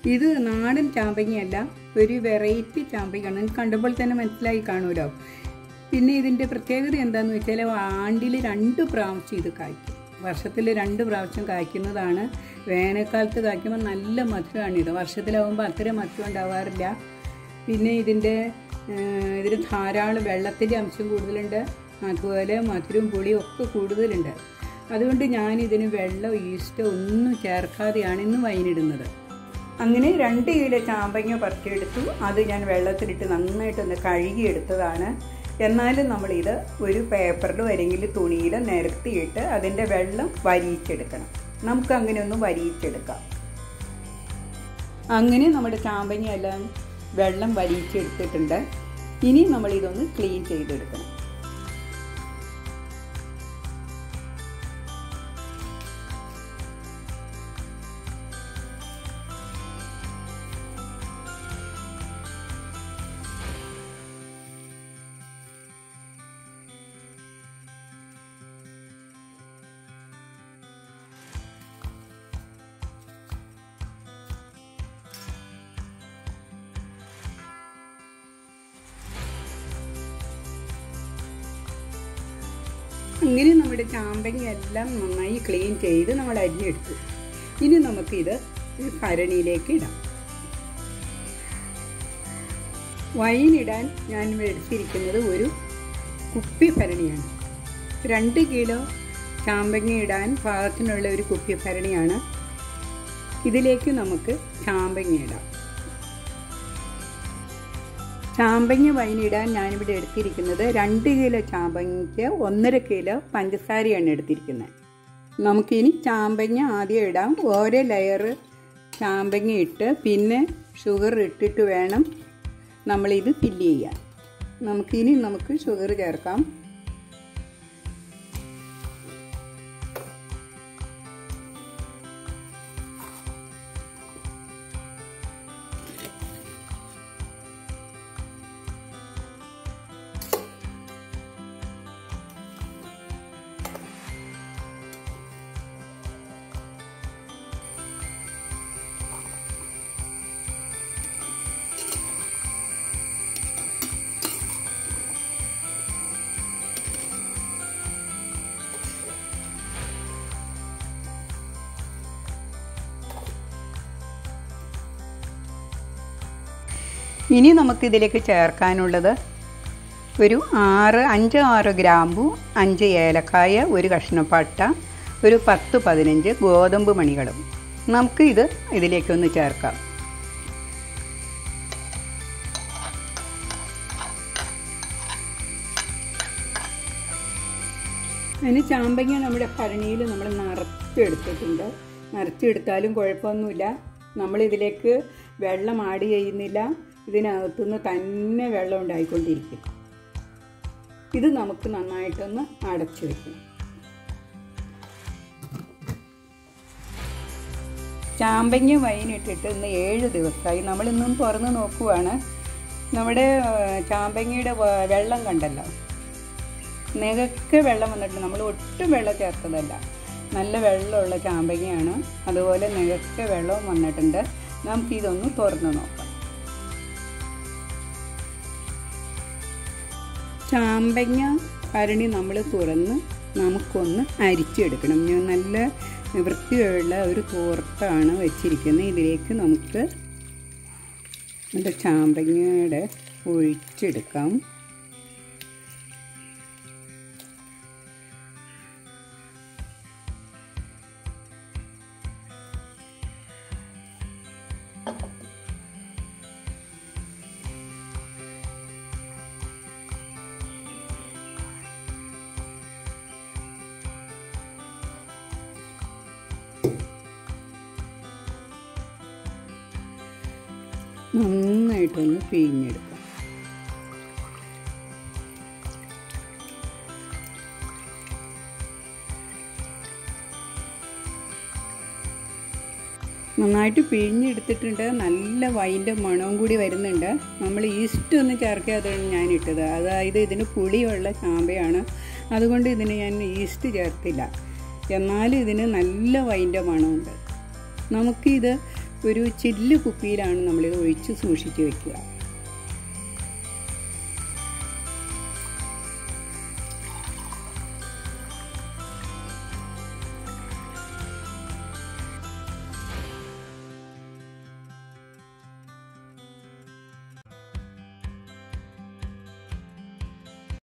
ഇത് നാടൻ ചാമ്പങ്ങയല്ല ഒരു വെറൈറ്റി ചാമ്പങ്ങയാണ് നിങ്ങൾക്ക് കണ്ടപ്പോൾ തന്നെ മനസ്സിലായി കാണുമല്ലോ പിന്നെ ഇതിൻ്റെ പ്രത്യേകത എന്താണെന്ന് വെച്ചാൽ ആണ്ടിൽ രണ്ട് പ്രാവശ്യം ഇത് കായ്ക്കും വർഷത്തിൽ രണ്ട് പ്രാവശ്യം കായ്ക്കുന്നതാണ് വേനൽക്കാലത്ത് കായ്ക്കുമ്പോൾ നല്ല മധുരമാണിത് വർഷത്തിലാവുമ്പോൾ അത്ര മധുരം ഉണ്ടാവാറില്ല പിന്നെ ഇതിൻ്റെ ഇതിന് ധാരാളം വെള്ളത്തിൻ്റെ അംശം കൂടുതലുണ്ട് അതുപോലെ മധുരവും പുളിയും ഒക്കെ കൂടുതലുണ്ട് അതുകൊണ്ട് ഞാൻ ഇതിന് വെള്ളം ഈസ്റ്റോ ഒന്നും ചേർക്കാതെയാണ് ഇന്ന് വൈനിടുന്നത് അങ്ങനെ രണ്ട് കിലോ ചാമ്പങ്ങ പറിച്ചെടുത്തു അത് ഞാൻ വെള്ളത്തിലിട്ട് നന്നായിട്ടൊന്ന് കഴുകിയെടുത്തതാണ് എന്നാലും നമ്മളിത് ഒരു പേപ്പറിലോ അല്ലെങ്കിൽ തുണിയിലോ നിരത്തിയിട്ട് അതിൻ്റെ വെള്ളം വരിയിച്ചെടുക്കണം നമുക്ക് അങ്ങനെ ഒന്ന് വരിയിച്ചെടുക്കാം അങ്ങനെ നമ്മുടെ ചാമ്പങ്ങ എല്ലാം വെള്ളം വരിയിച്ചെടുത്തിട്ടുണ്ട് ഇനി നമ്മൾ ഇതൊന്ന് ക്ലീൻ ചെയ്തെടുക്കണം അങ്ങനെ നമ്മുടെ ചാമ്പങ്ങ എല്ലാം നന്നായി ക്ലീൻ ചെയ്ത് നമ്മൾ അരിഞ്ഞെടുത്തു ഇനി നമുക്കിത് ഒരു ഭരണിയിലേക്ക് ഇടാം വൈനിടാൻ ഞാൻ എടുത്തിരിക്കുന്നത് ഒരു കുപ്പി ഭരണിയാണ് രണ്ട് കിലോ ചാമ്പങ്ങ ഇടാൻ പാകത്തിനുള്ള ഒരു കുപ്പി ഭരണിയാണ് ഇതിലേക്ക് നമുക്ക് ചാമ്പങ്ങ ഇടാം ചാമ്പങ്ങ വൈനിടാൻ ഞാനിവിടെ എടുത്തിരിക്കുന്നത് രണ്ട് കിലോ ചാമ്പങ്ങയ്ക്ക് ഒന്നര കിലോ പഞ്ചസാരയാണ് എടുത്തിരിക്കുന്നത് നമുക്കിനി ചാമ്പങ്ങ ആദ്യം ഇടാം ഓരോ ലെയർ ചാമ്പങ്ങ ഇട്ട് പിന്നെ ഷുഗർ ഇട്ടിട്ട് വേണം നമ്മളിത് ഫില്ല് ചെയ്യാൻ നമുക്കിനി നമുക്ക് ഷുഗർ ചേർക്കാം ഇനി നമുക്കിതിലേക്ക് ചേർക്കാനുള്ളത് ഒരു ആറ് അഞ്ച് ആറ് ഗ്രാമ്പു അഞ്ച് ഏലക്കായ ഒരു കഷ്ണപ്പട്ട ഒരു പത്ത് പതിനഞ്ച് ഗോതമ്പ് മണികളും നമുക്ക് ഇത് ഇതിലേക്കൊന്ന് ചേർക്കാം അതിന് ചാമ്പങ്ങ നമ്മുടെ ഭരണിയിൽ നമ്മൾ നിറച്ചെടുത്തിട്ടുണ്ട് നിറച്ചെടുത്താലും കുഴപ്പമൊന്നുമില്ല നമ്മളിതിലേക്ക് വെള്ളം ആഡ് ചെയ്യുന്നില്ല ഇതിനകത്തുനിന്ന് തന്നെ വെള്ളം ഉണ്ടായിക്കൊണ്ടിരിക്കും ഇത് നമുക്ക് നന്നായിട്ടൊന്ന് അടച്ചു വെക്കണം ചാമ്പങ്ങ വൈനിട്ടിട്ട് ഇന്ന് ഏഴ് ദിവസമായി നമ്മളിന്നും തുറന്ന് നോക്കുവാണ് നമ്മുടെ ചാമ്പങ്ങയുടെ വെള്ളം കണ്ടല്ലോ നികക്ക് വെള്ളം വന്നിട്ടുണ്ട് നമ്മൾ ഒട്ടും വെള്ളം ചേർത്തതല്ല നല്ല വെള്ളമുള്ള ചാമ്പങ്ങയാണ് അതുപോലെ നികക്ക് വെള്ളവും വന്നിട്ടുണ്ട് നമുക്കിതൊന്ന് തുറന്ന് നോക്കാം ചാമ്പങ്ങ ഭരണി നമ്മൾ തുറന്ന് നമുക്കൊന്ന് അരിച്ചെടുക്കണം ഞാൻ നല്ല വൃത്തിയുള്ള ഒരു തോർത്താണ് വെച്ചിരിക്കുന്നത് ഇതിലേക്ക് നമുക്ക് നമ്മുടെ ചാമ്പങ്ങയുടെ ഒഴിച്ചെടുക്കാം നന്നായിട്ടൊന്ന് പിഴിഞ്ഞെടുക്കാം നന്നായിട്ട് പിഴിഞ്ഞെടുത്തിട്ടുണ്ട് നല്ല വൈൻ്റെ മണവും കൂടി വരുന്നുണ്ട് നമ്മൾ ഈസ്റ്റ് ഒന്നും ചേർക്കാതെയാണ് ഞാൻ ഇട്ടത് അതായത് ഇതിന് പുളിയുള്ള ചാമ്പയാണ് അതുകൊണ്ട് ഇതിന് ഞാൻ ഈസ്റ്റ് ചേർത്തില്ല എന്നാലും ഇതിന് നല്ല വൈൻ്റെ മണമുണ്ട് നമുക്കിത് ഒരു ചില്ല് കുപ്പിയിലാണ് നമ്മളിത് ഒഴിച്ച് സൂക്ഷിച്ച് വെക്കുക